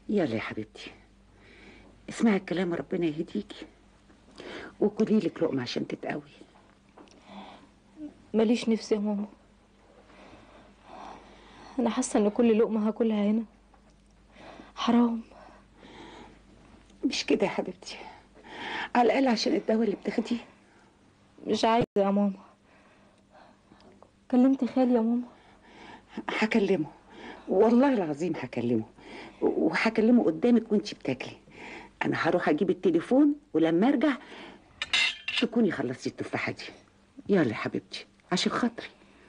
يلا يا حبيبتي اسمعي الكلام ربنا يهديكي وكلي لك لقمه عشان تتقوي ماليش نفس يا ماما انا حاسه ان كل لقمه هاكلها هنا حرام مش كده يا حبيبتي على الاقل عشان الدواء اللي بتاخديه مش عايزه يا ماما كلمت خالي يا ماما هكلمه والله العظيم هكلمه وهكلمه قدامك وانتي بتاكلي انا هروح اجيب التليفون ولما ارجع تكوني خلصتي التفاحه دي يلا يا حبيبتي عشان خاطري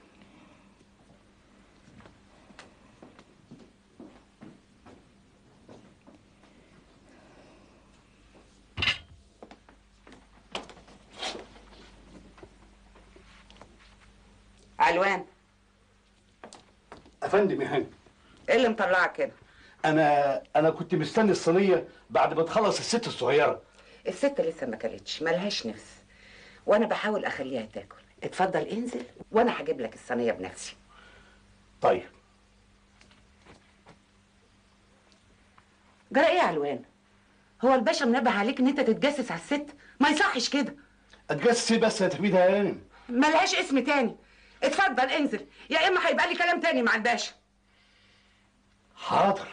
علوان افندم يا هاني ايه اللي مطلعك كده انا انا كنت مستني الصينيه بعد ما تخلص الست الصغيره الست لسه ما كلتش ملهاش نفس وانا بحاول اخليها تاكل اتفضل انزل وانا هجيب لك الصينيه بنفسي طيب جرى ايه يا علوان هو الباشا منبه عليك ان انت تتجسس على الست ما يصحش كده اتجسس إيه بس يا تفيد يا هانم ملهاش اسم تاني اتفضل انزل يا اما هيبقى لي كلام تاني مع الباشا حاضر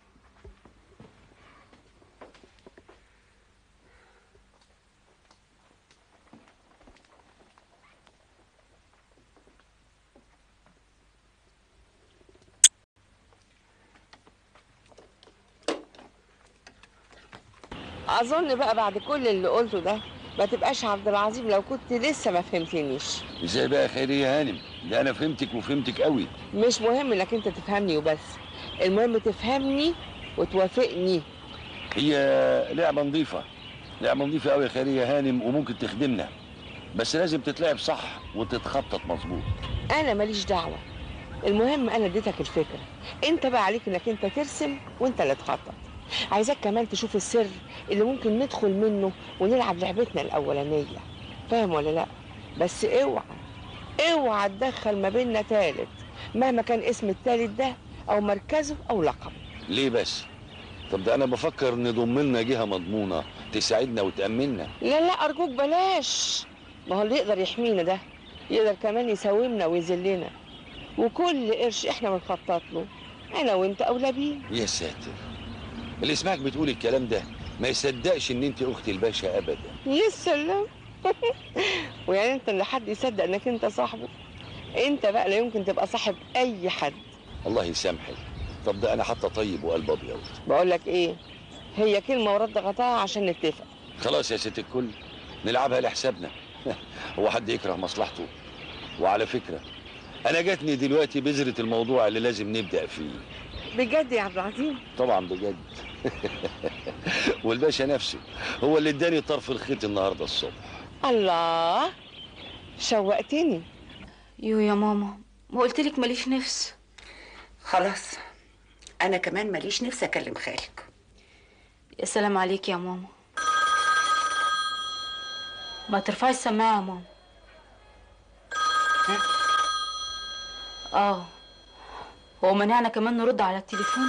اظن بقى بعد كل اللي قلته ده ما تبقاش عبد العظيم لو كنت لسه ما فهمتنيش ازاي بقى خير يا هانم ده انا فهمتك وفهمتك قوي مش مهم انك انت تفهمني وبس المهم تفهمني وتوافقني هي لعبه نظيفه لعبه نظيفه قوي يا خير يا هانم وممكن تخدمنا بس لازم تتلعب صح وتتخطط مظبوط انا ماليش دعوه المهم انا اديتك الفكره انت بقى عليك انك انت ترسم وانت اللي تخطط عايزاك كمان تشوف السر اللي ممكن ندخل منه ونلعب لعبتنا الاولانيه فاهم ولا لا بس اوعى اوعى تدخل ما بيننا تالت مهما كان اسم التالت ده او مركزه او لقبه ليه بس طب ده انا بفكر نضم لنا جهه مضمونه تساعدنا وتامننا لا لا ارجوك بلاش ما هو اللي يقدر يحمينا ده يقدر كمان يساومنا ويذلنا وكل قرش احنا بنخطط له انا وانت اولى بيه يا ساتر اللي يسمعك بتقول الكلام ده ما يصدقش ان انت اخت الباشا ابدا يا سلام ويعني انت اللي حد يصدق انك انت صاحبه انت بقى لا يمكن تبقى صاحب اي حد الله يسامحك طب ده انا حتى طيب وقلب ابيض بقول لك ايه هي كلمه ورد غطاها عشان نتفق خلاص يا ست الكل نلعبها لحسابنا هو حد يكره مصلحته وعلى فكره انا جاتني دلوقتي بذره الموضوع اللي لازم نبدا فيه بجد يا عبد العظيم طبعا بجد والباشا نفسه هو اللي اداني طرف الخيط النهارده الصبح الله شوقتني يو يا ماما ما قلتلك ماليش نفس خلاص انا كمان ماليش نفسي اكلم خالك يا سلام عليك يا ماما ما ترفعي السماعة يا ماما اه هو منعنا كمان نرد على التليفون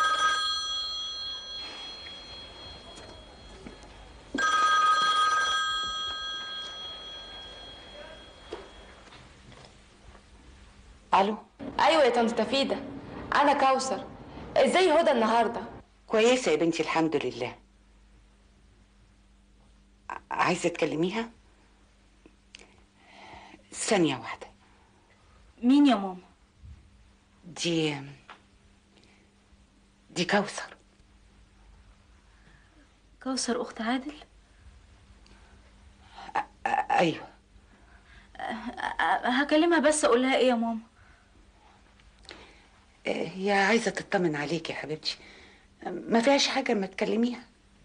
الو ايوه يا طنط تفيده انا كوثر ازاي هدى النهارده كويسه يا بنتي الحمد لله ع- عايزه تكلميها ثانيه واحده مين يا ماما دي دي كوثر كوثر اخت عادل أ- ايوه أ- هكلمها بس اقول لها ايه يا ماما آه، هي عايزه تطمن عليك يا حبيبتي ما فيهاش حاجه ما تكلميها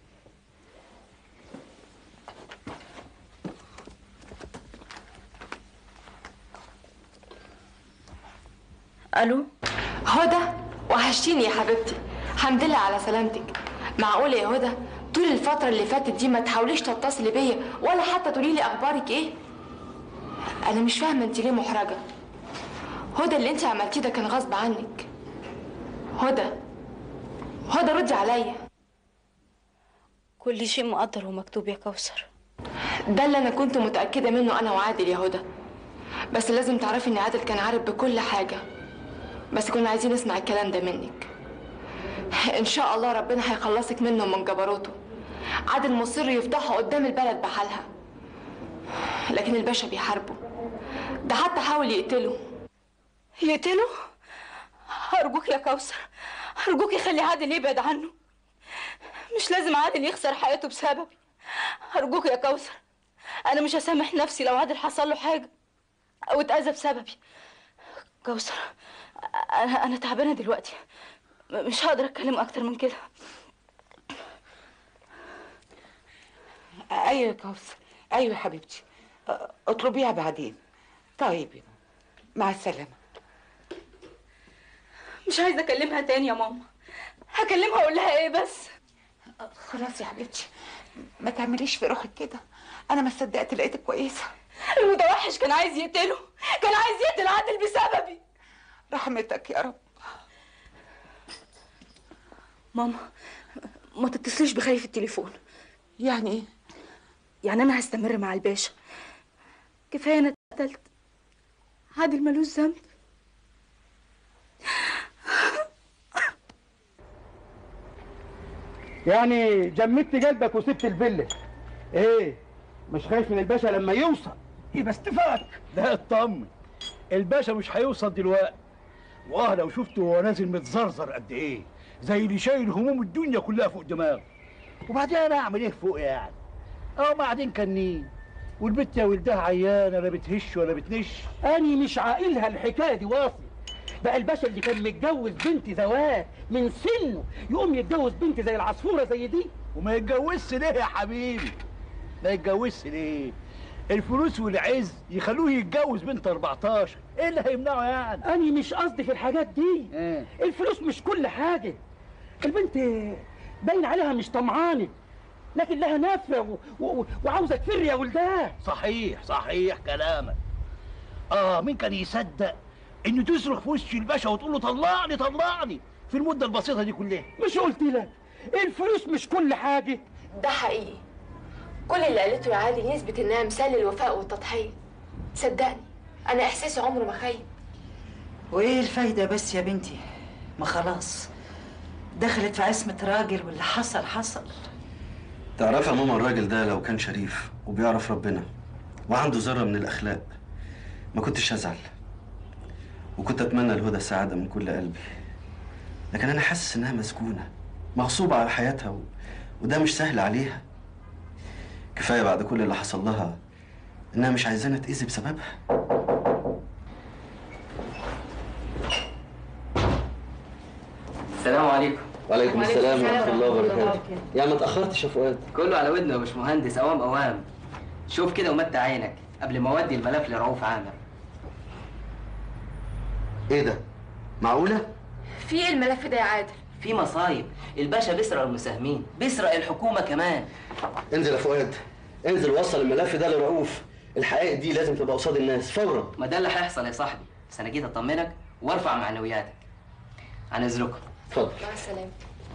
الو هدى وحشتيني يا حبيبتي الحمد لله على سلامتك معقوله يا هدى طول الفتره اللي فاتت دي ما تحاوليش تتصلي بيا ولا حتى تقولي لي اخبارك ايه انا مش فاهمه انت ليه محرجه هدى اللي انت عملتيه ده كان غصب عنك هدى هدى ردي عليا كل شيء مقدر ومكتوب يا كوثر ده اللي انا كنت متاكده منه انا وعادل يا هدى بس لازم تعرفي ان عادل كان عارف بكل حاجه بس كنا عايزين نسمع الكلام ده منك ان شاء الله ربنا هيخلصك منه ومن جبروته عادل مصر يفضحه قدام البلد بحالها لكن الباشا بيحاربه ده حتى حاول يقتله يقتله أرجوك يا كوثر أرجوك خلي عادل يبعد عنه مش لازم عادل يخسر حياته بسببي أرجوك يا كوثر أنا مش هسامح نفسي لو عادل حصل له حاجة أو اتأذى بسببي كوثر أنا أنا تعبانة دلوقتي م- مش هقدر أتكلم أكتر من كده ايوه يا كوثر ايوه يا حبيبتي أ- اطلبيها بعدين طيب يا مع السلامه مش عايزة أكلمها تاني يا ماما هكلمها أقول لها إيه بس خلاص يا حبيبتي ما تعمليش في روحك كده انا ما صدقت لقيتك كويسه المتوحش كان عايز يقتله كان عايز يقتل عادل بسببي رحمتك يا رب ماما ما تتصليش بخايف التليفون يعني ايه يعني انا هستمر مع الباشا كفايه انا اتقتلت عادل ملوش ذنب يعني جمدت قلبك وسبت الفيلا ايه مش خايف من الباشا لما يوصل يبقى استفاك لا اطمن الباشا مش هيوصل دلوقتي واه لو شفته وهو نازل متزرزر قد ايه زي اللي شايل هموم الدنيا كلها فوق دماغه وبعدين انا اعمل ايه فوق يعني اه بعدين كنين والبت يا ولدها عيانه لا بتهش ولا بتنش اني مش عاقلها الحكايه دي واصل بقى الباشا اللي كان متجوز بنت زواج من سنه يقوم يتجوز بنت زي العصفوره زي دي وما يتجوزش ليه يا حبيبي ما يتجوزش ليه الفلوس والعز يخلوه يتجوز بنت 14 ايه اللي هيمنعه يعني اني مش قصدي في الحاجات دي ايه الفلوس مش كل حاجه البنت باين عليها مش طمعانه لكن لها نافه و... و... وعاوزه تفر يا ولدها صحيح صحيح كلامك اه مين كان يصدق انه تصرخ في وش الباشا وتقول له طلعني طلعني في المده البسيطه دي كلها مش قلت لك الفلوس مش كل حاجه ده حقيقي كل اللي قالته يا عادل يثبت انها مثال للوفاء والتضحيه صدقني انا احساسي عمره ما خيب وايه الفايدة بس يا بنتي ما خلاص دخلت في عصمة راجل واللي حصل حصل تعرف يا ماما الراجل ده لو كان شريف وبيعرف ربنا وعنده ذرة من الأخلاق ما كنتش هزعل وكنت أتمنى لهدى السعادة من كل قلبي لكن أنا حاسس إنها مسجونة مغصوبة على حياتها و... وده مش سهل عليها كفاية بعد كل اللي حصل لها إنها مش عايزانا تأذي بسببها السلام عليكم وعليكم السلام ورحمة الله وبركاته يا ما اتأخرتش يا فؤاد كله على ودنه يا باشمهندس اوام اوام شوف كده ومتع عينك قبل ما اودي الملف لرؤوف عامر إيه ده؟ معقولة؟ في ايه الملف ده يا عادل في مصايب الباشا بيسرق المساهمين بيسرق الحكومه كمان انزل يا فؤاد انزل وصل الملف ده لرؤوف الحقائق دي لازم تبقى قصاد الناس فورا ما ده اللي هيحصل يا صاحبي بس انا جيت اطمنك وارفع معنوياتك عن اذنكم اتفضل مع السلامه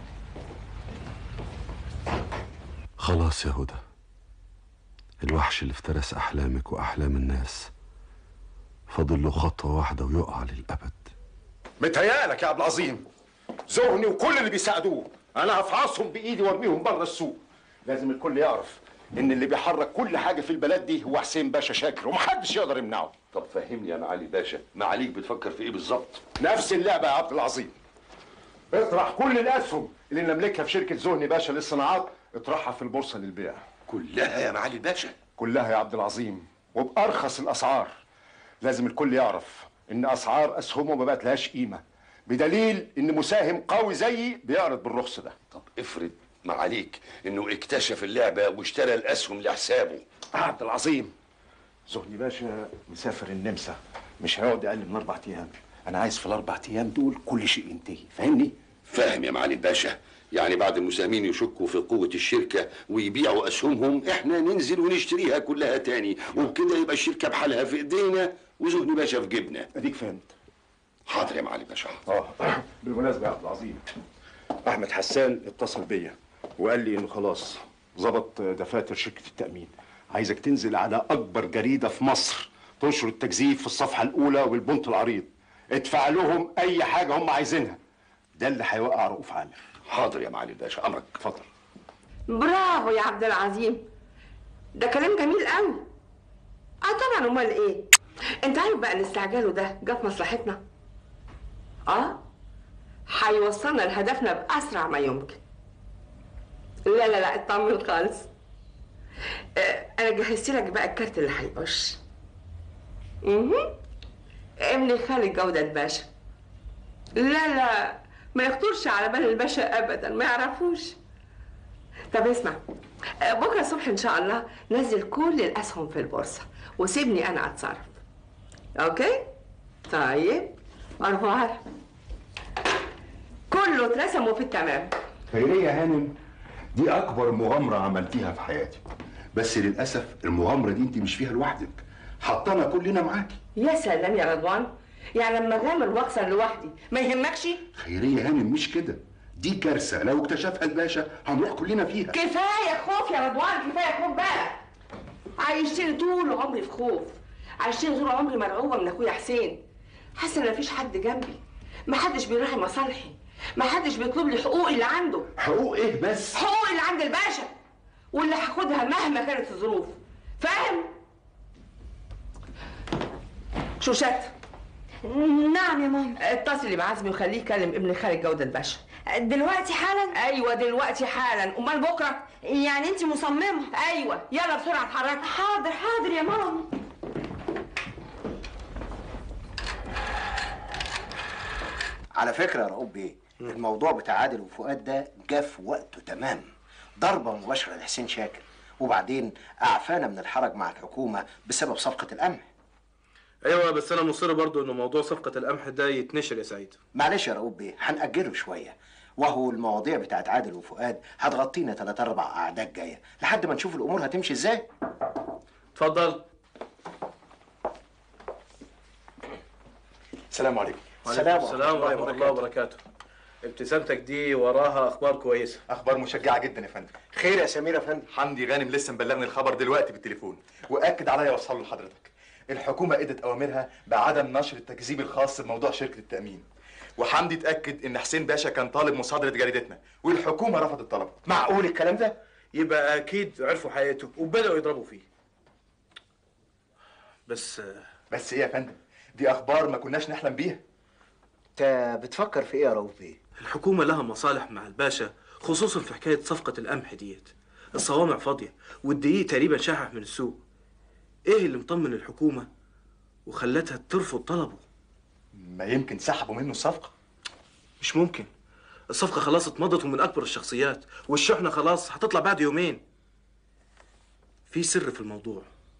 خلاص يا هدى الوحش اللي افترس أحلامك وأحلام الناس فاضل له خطوة واحدة ويقع للأبد متهيألك يا عبد العظيم زهني وكل اللي بيساعدوه انا هفعصهم بايدي وارميهم بره السوق لازم الكل يعرف ان اللي بيحرك كل حاجه في البلد دي هو حسين باشا شاكر ومحدش يقدر يمنعه طب فهمني يا معالي باشا معاليك بتفكر في ايه بالظبط نفس اللعبه يا عبد العظيم اطرح كل الاسهم اللي نملكها في شركه زهني باشا للصناعات اطرحها في البورصه للبيع كلها يا معالي الباشا كلها يا عبد العظيم وبارخص الاسعار لازم الكل يعرف ان اسعار اسهمه ما بقت لهاش قيمه بدليل ان مساهم قوي زيي بيعرض بالرخص ده طب افرض معاليك انه اكتشف اللعبه واشترى الاسهم لحسابه عبد العظيم زهني باشا مسافر النمسا مش هيقعد اقل من اربع ايام انا عايز في الاربع ايام دول كل شيء ينتهي فاهمني فاهم يا معالي الباشا يعني بعد المساهمين يشكوا في قوة الشركة ويبيعوا أسهمهم إحنا ننزل ونشتريها كلها تاني وبكده يبقى الشركة بحالها في إيدينا وزهني باشا في جيبنا اديك فهمت حاضر يا معالي باشا اه بالمناسبه يا عبد العظيم احمد حسان اتصل بيا وقال لي انه خلاص ظبط دفاتر شركه التامين عايزك تنزل على اكبر جريده في مصر تنشر التكذيب في الصفحه الاولى والبنط العريض ادفع لهم اي حاجه هم عايزينها ده اللي هيوقع رؤوف عامر حاضر يا معالي الباشا امرك اتفضل برافو يا عبد العظيم ده كلام جميل قوي اه طبعا امال ايه انت عارف بقى ان استعجاله ده جه في مصلحتنا اه هيوصلنا لهدفنا باسرع ما يمكن لا لا لا اطمن خالص آه انا جهزت لك بقى الكارت اللي هيقش اها ابن خالد جودة باشا لا لا ما يخطرش على بال الباشا ابدا ما يعرفوش طب اسمع آه، بكره الصبح ان شاء الله نزل كل الاسهم في البورصه وسيبني انا اتصرف اوكي طيب ارفعها كله اترسم وفي التمام خيريه يا هانم دي اكبر مغامره عملتيها في حياتي بس للاسف المغامره دي انت مش فيها لوحدك حطانا كلنا معاكي يا سلام يا رضوان يعني لما غامر واخسر لوحدي ما يهمكش خيريه يا هانم مش كده دي كارثه لو اكتشفها الباشا هنروح كلنا فيها كفايه خوف يا رضوان كفايه خوف بقى عايشتني طول عمري في خوف عايشتني طول عمري مرعوبه من اخويا حسين حاسه ان مفيش حد جنبي محدش بيراعي مصالحي محدش بيطلب لي حقوقي اللي عنده حقوق ايه بس حقوقي اللي عند الباشا واللي هاخدها مهما كانت الظروف فاهم شوشات نعم يا ماما اتصلي بعزمي وخليه يكلم ابن خالد جودة باشا دلوقتي حالا ايوه دلوقتي حالا امال بكره يعني انت مصممه ايوه يلا بسرعه اتحركي حاضر حاضر يا ماما على فكرة يا رؤوف بيه الموضوع بتاع عادل وفؤاد ده جه في وقته تمام ضربة مباشرة لحسين شاكر وبعدين أعفانا من الحرج مع الحكومة بسبب صفقة القمح ايوه بس انا مصر برضو ان موضوع صفقه القمح ده يتنشر يا سعيد معلش يا رؤوف بيه هنأجله شوية وهو المواضيع بتاعت عادل وفؤاد هتغطينا تلات أربع أعداد جاية لحد ما نشوف الأمور هتمشي إزاي اتفضل السلام عليكم السلام السلام ورحمه الله وبركاته ابتسامتك دي وراها اخبار كويسه اخبار مشجعه جدا يا فندم خير يا سمير يا فندم حمدي غانم لسه مبلغني الخبر دلوقتي بالتليفون واكد عليا اوصله لحضرتك الحكومه ادت اوامرها بعدم نشر التكذيب الخاص بموضوع شركه التامين وحمدي اتاكد ان حسين باشا كان طالب مصادره جريدتنا والحكومه رفضت طلبه معقول الكلام ده يبقى اكيد عرفوا حقيقته وبداوا يضربوا فيه بس بس ايه يا فندم دي اخبار ما كناش نحلم بيها انت بتفكر في ايه يا رؤوف بيه الحكومه لها مصالح مع الباشا خصوصا في حكايه صفقه القمح ديت الصوامع فاضيه والدقيق تقريبا شحح من السوق ايه اللي مطمن الحكومه وخلتها ترفض طلبه ما يمكن سحبوا منه الصفقه مش ممكن الصفقه خلاص اتمضت ومن اكبر الشخصيات والشحنه خلاص هتطلع بعد يومين في سر في الموضوع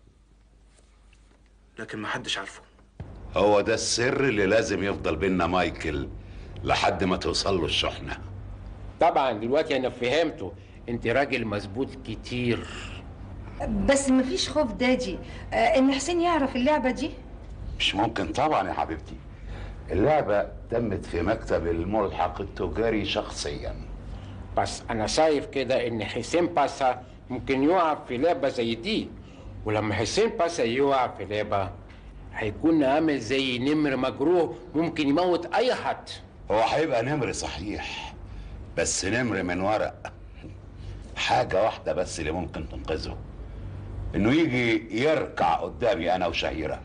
لكن محدش عارفه هو ده السر اللي لازم يفضل بينا مايكل لحد ما توصل له الشحنه طبعا دلوقتي انا فهمته انت راجل مظبوط كتير بس مفيش خوف دادي آه، ان حسين يعرف اللعبه دي مش ممكن طبعا يا حبيبتي اللعبه تمت في مكتب الملحق التجاري شخصيا بس انا شايف كده ان حسين باسا ممكن يقع في لعبه زي دي ولما حسين باسا يقع في لعبه هيكون عامل زي نمر مجروح ممكن يموت اي حد هو هيبقى نمر صحيح بس نمر من ورق حاجة واحدة بس اللي ممكن تنقذه انه يجي يركع قدامي انا وشهيرة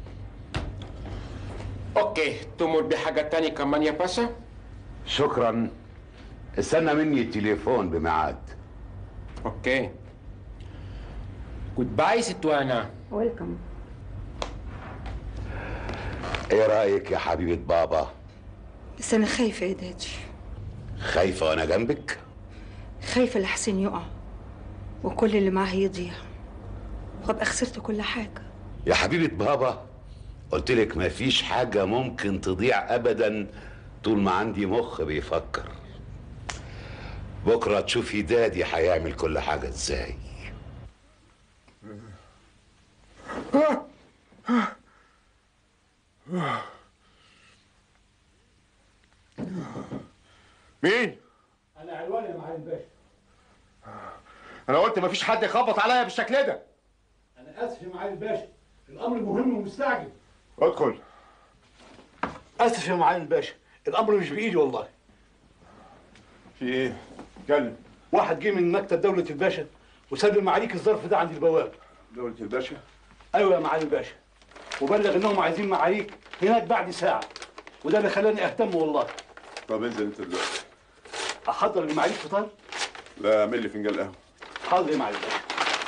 اوكي تمر بحاجه تانية كمان يا باشا شكرا استنى مني التليفون بميعاد اوكي جود باي ستوانا ويلكم ايه رأيك يا حبيبة بابا بس انا خايفه يا دادي خايفة وانا جنبك خايفه لحسين يقع وكل اللي معاه يضيع وابقى خسرت كل حاجه يا حبيبة بابا قلت لك مفيش حاجة ممكن تضيع ابدا طول ما عندي مخ بيفكر بكرة تشوفي دادي هيعمل كل حاجة ازاي مين انا قلت مفيش حد يخبط عليا بالشكل ده انا اسف يا معالي الباشا الامر مهم ومستعجل ادخل اسف يا معالي الباشا الامر مش بايدي والله في ايه اتكلم واحد جه من مكتب دولة الباشا وسلم معاليك الظرف ده عند البواب دولة الباشا ايوه يا معالي الباشا وبلغ انهم عايزين معاليك هناك بعد ساعة وده اللي خلاني اهتم والله طب انزل انت دلوقتي احضر لمعاليك فطار لا اعمل لي فنجان قهوه حاضر يا معالي الباشا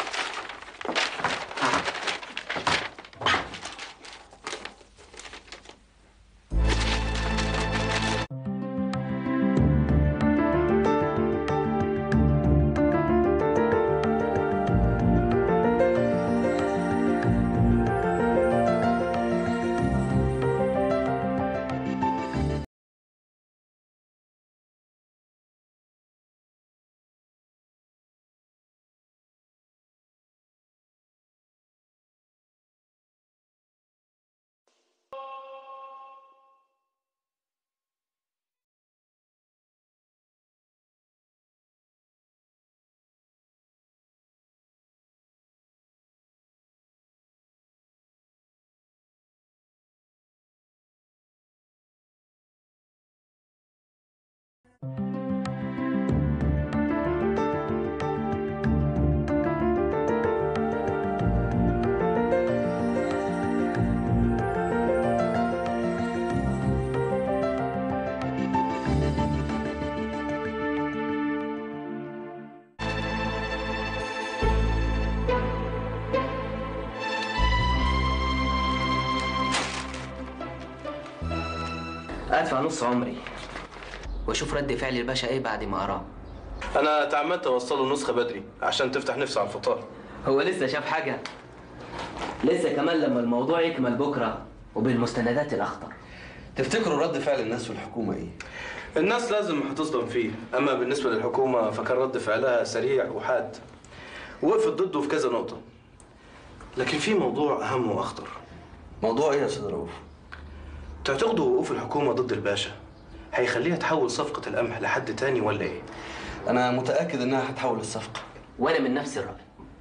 ادفع نص عمري واشوف رد فعل الباشا ايه بعد ما اراه انا تعمدت اوصله نسخه بدري عشان تفتح نفسي على الفطار هو لسه شاف حاجه لسه كمان لما الموضوع يكمل بكره وبالمستندات الاخطر تفتكروا رد فعل الناس والحكومه ايه الناس لازم هتصدم فيه اما بالنسبه للحكومه فكان رد فعلها سريع وحاد وقفت ضده في كذا نقطه لكن في موضوع اهم واخطر موضوع ايه يا استاذ رؤوف تعتقدوا وقوف الحكومه ضد الباشا هيخليها تحول صفقه القمح لحد تاني ولا ايه انا متاكد انها هتحول الصفقه وانا من نفس الراي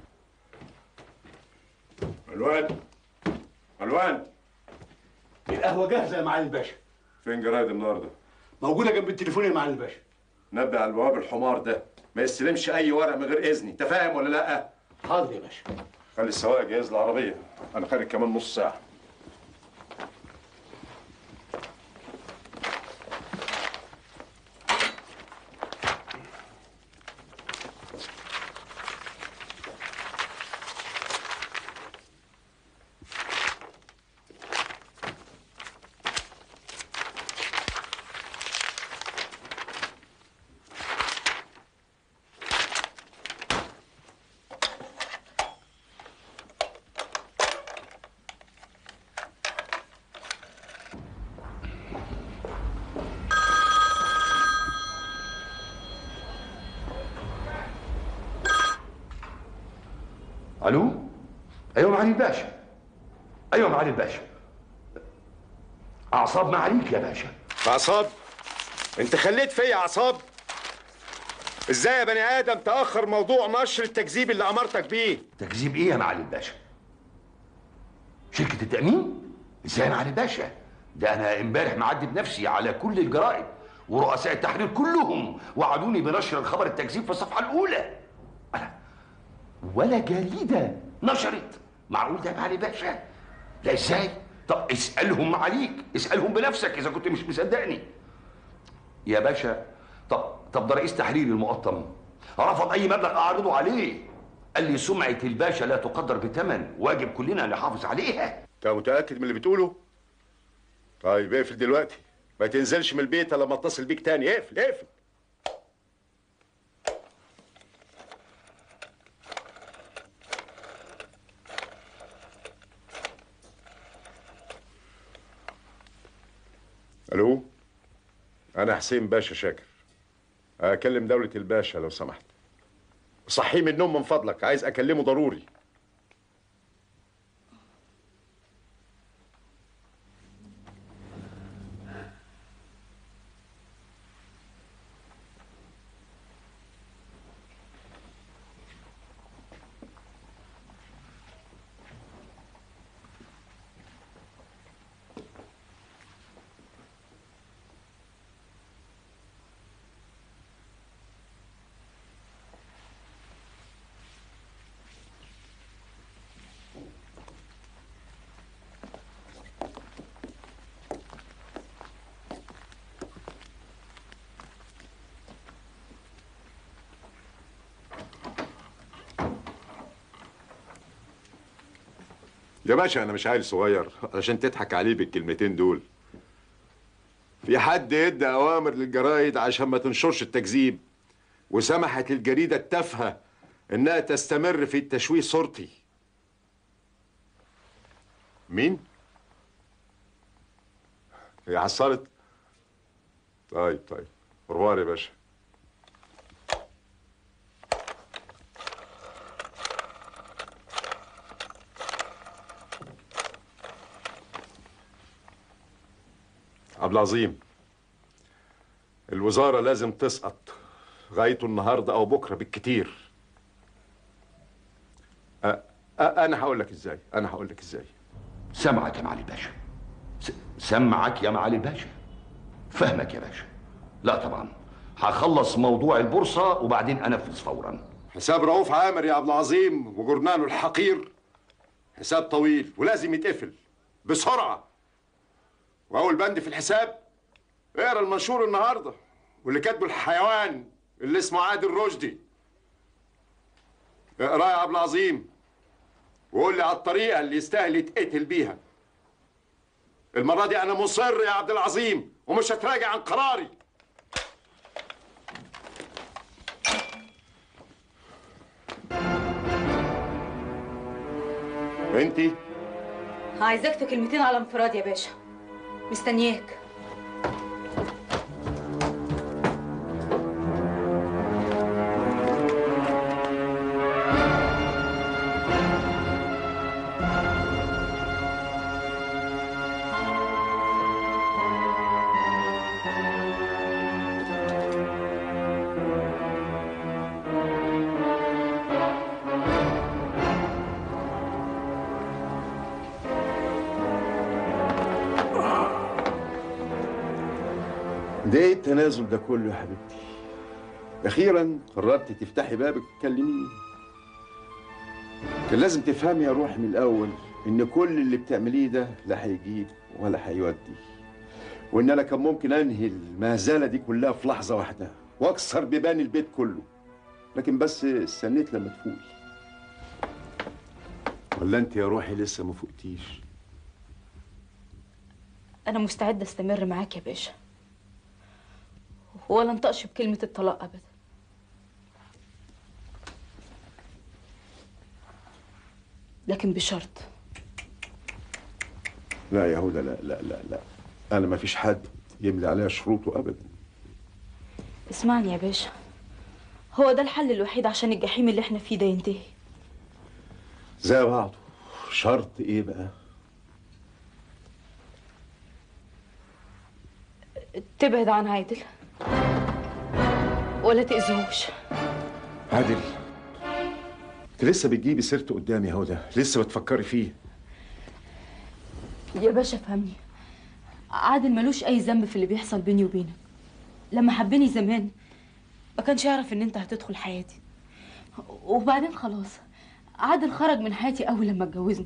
الوان الوان القهوة جاهزة يا معالي الباشا فين جرايد النهارده موجودة جنب التليفون يا معالي الباشا نبه على البواب الحمار ده ما يستلمش اي ورق من غير اذني انت فاهم ولا لا حاضر يا باشا خلي السواق جاهز العربيه انا خارج كمان نص ساعه الو ايوه معالي الباشا ايوه معالي الباشا اعصاب معاليك يا باشا اعصاب انت خليت فيا اعصاب ازاي يا بني ادم تاخر موضوع نشر التكذيب اللي امرتك بيه تكذيب ايه يا معالي الباشا شركه التامين ازاي يا معالي الباشا ده انا امبارح معدي بنفسي على كل الجرائد ورؤساء التحرير كلهم وعدوني بنشر الخبر التكذيب في الصفحه الاولى أنا ولا جريده نشرت معقول ده يا معالي الباشا لا ازاي طب اسالهم معاليك اسالهم بنفسك اذا كنت مش مصدقني يا باشا طب طب ده رئيس تحرير المقطم رفض اي مبلغ اعرضه عليه قال لي سمعه الباشا لا تقدر بثمن واجب كلنا نحافظ عليها انت متاكد من اللي بتقوله طيب اقفل دلوقتي ما تنزلش من البيت الا لما اتصل بيك تاني اقفل اقفل الو انا حسين باشا شاكر اكلم دولة الباشا لو سمحت صحيه من النوم من فضلك عايز اكلمه ضروري يا باشا انا مش عيل صغير عشان تضحك عليه بالكلمتين دول في حد ادى اوامر للجرايد عشان ما تنشرش التكذيب وسمحت للجريده التافهه انها تستمر في تشويه صورتي مين هي حصلت طيب طيب روار يا باشا عبد العظيم الوزارة لازم تسقط غايته النهاردة أو بكرة بالكتير أ... أ... أنا هقول لك إزاي أنا هقول لك إزاي سمعك يا معالي الباشا س- سمعك يا معالي الباشا فهمك يا باشا لا طبعا هخلص موضوع البورصة وبعدين أنفذ فورا حساب رؤوف عامر يا عبد العظيم وجورناله الحقير حساب طويل ولازم يتقفل بسرعة وأول بند في الحساب اقرا المنشور النهارده واللي كاتبه الحيوان اللي اسمه عادل رشدي اقرا يا عبد العظيم وقول لي على الطريقة اللي يستاهل يتقتل بيها المرة دي أنا مصر يا عبد العظيم ومش هتراجع عن قراري انتي عايزاك في كلمتين على انفراد يا باشا مستنياك ده ايه التنازل ده كله يا حبيبتي اخيرا قررت تفتحي بابك وتكلميني كان لازم تفهمي يا روحي من الاول ان كل اللي بتعمليه ده لا هيجيب ولا هيودي وان انا كان ممكن انهي المهزله دي كلها في لحظه واحده واكسر بيبان البيت كله لكن بس استنيت لما تفوقي ولا انت يا روحي لسه ما فوقتيش انا مستعده استمر معاك يا باشا ولا انطقش بكلمه الطلاق ابدا لكن بشرط لا يا هدى لا لا لا لا انا ما فيش حد يملي عليها شروطه ابدا اسمعني يا باشا هو ده الحل الوحيد عشان الجحيم اللي احنا فيه ده ينتهي زي بعضه شرط ايه بقى تبعد عن عادل ولا تأذيهوش عادل انت لسه بتجيبي سيرته قدامي يا هدى لسه بتفكري فيه يا باشا فهمني عادل ملوش اي ذنب في اللي بيحصل بيني وبينك لما حبني زمان ما كانش يعرف ان انت هتدخل حياتي وبعدين خلاص عادل خرج من حياتي اول لما اتجوزنا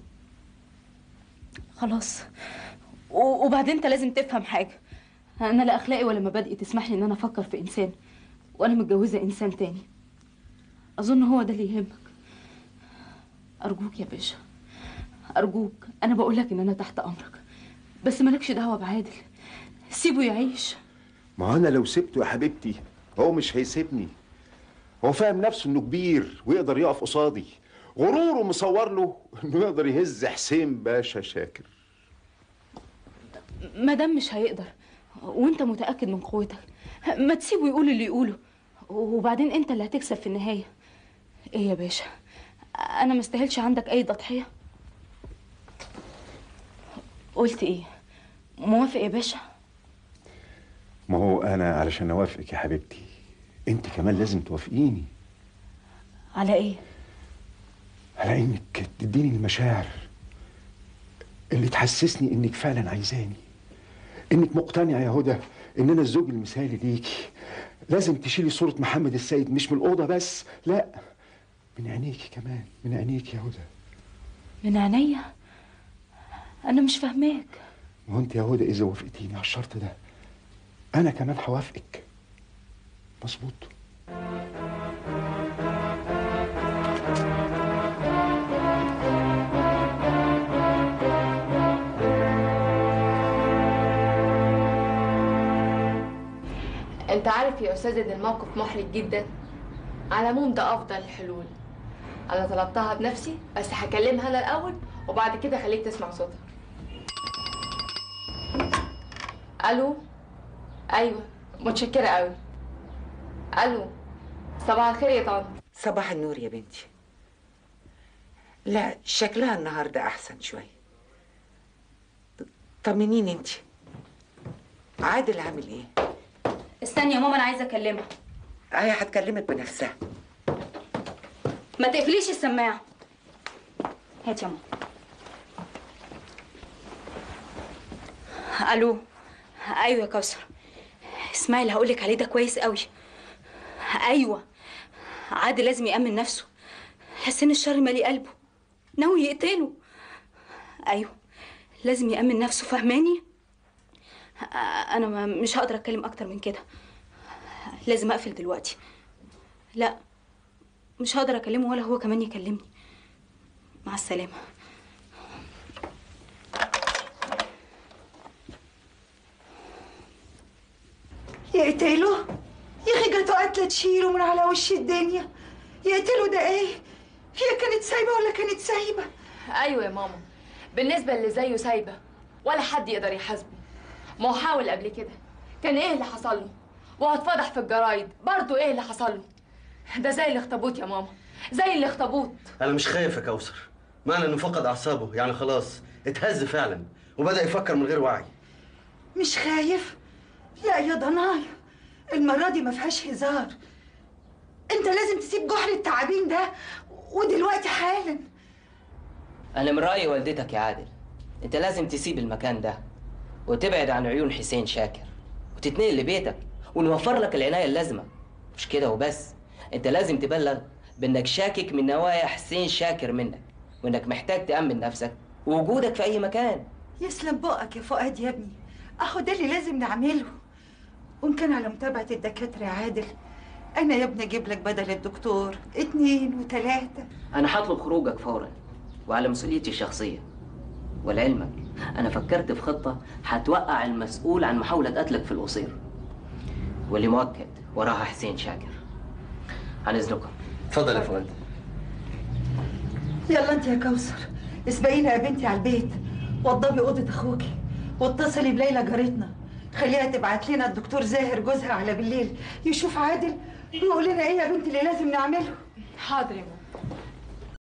خلاص و- وبعدين انت لازم تفهم حاجه انا لا اخلاقي ولا مبادئي تسمح لي ان انا افكر في انسان وانا متجوزه انسان تاني اظن هو ده اللي يهمك ارجوك يا باشا ارجوك انا بقول لك ان انا تحت امرك بس مالكش دعوه بعادل سيبه يعيش ما هو انا لو سبته يا حبيبتي هو مش هيسيبني هو فاهم نفسه انه كبير ويقدر يقف قصادي غروره مصور له انه يقدر يهز حسين باشا شاكر مادام مش هيقدر وانت متاكد من قوتك ما تسيبه يقول اللي يقوله وبعدين انت اللي هتكسب في النهايه ايه يا باشا انا ما استاهلش عندك اي تضحيه قلت ايه موافق يا باشا ما هو انا علشان اوافقك يا حبيبتي انت كمان لازم توافقيني على ايه على انك تديني المشاعر اللي تحسسني انك فعلا عايزاني انك مقتنعه يا هدى ان انا الزوج المثالي ليكي لازم تشيلي صوره محمد السيد مش من الاوضه بس لا من عينيكي كمان من عينيكي يا هدى من عينيا انا مش فاهماك ما هو انت يا هدى اذا وافقتيني على الشرط ده انا كمان هوافقك مظبوط انت عارف يا استاذ ان الموقف محرج جدا على العموم ده افضل الحلول انا طلبتها بنفسي بس هكلمها انا الاول وبعد كده خليك تسمع صوتها الو ايوه متشكره قوي الو صباح الخير يا طنط صباح النور يا بنتي لا شكلها النهارده احسن شويه طمنيني انت عادل عامل ايه استني يا ماما انا عايزه اكلمها هي هتكلمك بنفسها ما تقفليش السماعه هات يا ماما الو ايوه يا كوثر اسمعي اللي هقولك عليه ده كويس قوي ايوه عادل لازم يامن نفسه حسين الشر مالي قلبه ناوي يقتله ايوه لازم يامن نفسه فهماني انا ما مش هقدر اتكلم اكتر من كده لازم اقفل دلوقتي لا مش هقدر اكلمه ولا هو كمان يكلمني مع السلامه يقتله يا اخي جاته قتله تشيله من على وش الدنيا يقتله ده ايه هي كانت سايبه ولا كانت سايبه ايوه يا ماما بالنسبه اللي زيه سايبه ولا حد يقدر يحاسبه ما هو حاول قبل كده كان ايه اللي حصل له وهتفضح في الجرايد برضه ايه اللي حصل له ده زي الاخطبوط يا ماما زي الاخطبوط انا مش خايف يا كوثر معنى انه فقد اعصابه يعني خلاص اتهز فعلا وبدا يفكر من غير وعي مش خايف لا يا ضنايا المره دي ما فيهاش هزار انت لازم تسيب جحر التعابين ده ودلوقتي حالا أنا من رأي والدتك يا عادل أنت لازم تسيب المكان ده وتبعد عن عيون حسين شاكر وتتنقل لبيتك ونوفر لك العناية اللازمة مش كده وبس أنت لازم تبلغ بأنك شاكك من نوايا حسين شاكر منك وأنك محتاج تأمن نفسك ووجودك في أي مكان يسلم بقك يا فؤاد يا ابني اهو ده اللي لازم نعمله وان كان على متابعه الدكاتره يا عادل انا يا ابني اجيب لك بدل الدكتور اتنين وتلاته أنا هطلب خروجك فورا وعلى مسؤوليتي الشخصية ولعلمك أنا فكرت في خطة هتوقع المسؤول عن محاولة قتلك في القصير واللي مؤكد وراها حسين شاكر عن إذنكم اتفضل يا فؤاد يلا انت يا كوثر اسبقينا يا بنتي على البيت وضبي اوضه اخوكي واتصلي بليلى جارتنا خليها تبعت لنا الدكتور زاهر جوزها على بالليل يشوف عادل ويقول لنا ايه يا بنتي اللي لازم نعمله حاضر يا ماما